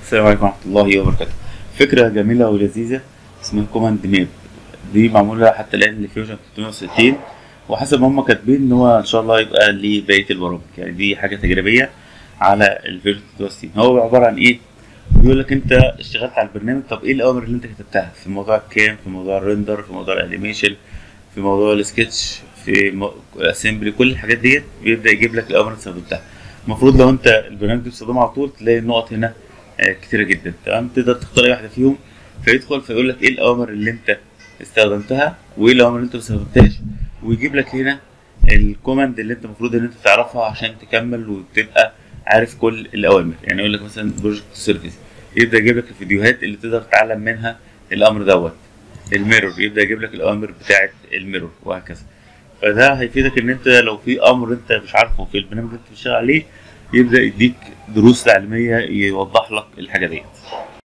السلام عليكم ورحمة الله وبركاته فكرة جميلة ولذيذة اسمها كوماند ماب دي معمولة حتى الآن لفيوجن 360 وحسب ما هم كاتبين إن هو إن شاء الله يبقى لبقية البرامج يعني دي حاجة تجريبية على الفيوجن 360 هو عبارة عن إيه؟ بيقول لك أنت اشتغلت على البرنامج طب إيه الأوامر اللي أنت كتبتها في موضوع الكام في موضوع الريندر في موضوع الأنيميشن في موضوع السكتش في الاسمبلي كل الحاجات ديت بيبدا يجيب لك الاوامر اللي استخدمتها المفروض لو انت البرنامج ده بتستخدمه على طول تلاقي النقط هنا آه، كتيره جدا تمام تقدر تختار اي واحده فيهم فيدخل فيقول لك ايه الاوامر اللي انت استخدمتها وايه الاوامر اللي انت ما استخدمتهاش ويجيب لك هنا الكوماند اللي انت المفروض ان انت تعرفها عشان تكمل وتبقى عارف كل الاوامر يعني يقول لك مثلا بروجكت سيرفيس يبدا يجيب لك الفيديوهات اللي تقدر تتعلم منها الامر دوت الميرور يبدا يجيب لك الاوامر بتاعه الميرور وهكذا فده هيفيدك ان انت لو في امر انت مش عارفه في البرنامج اللي انت بتشتغل عليه يبدا يديك دروس تعليميه يوضح لك الحاجه ديت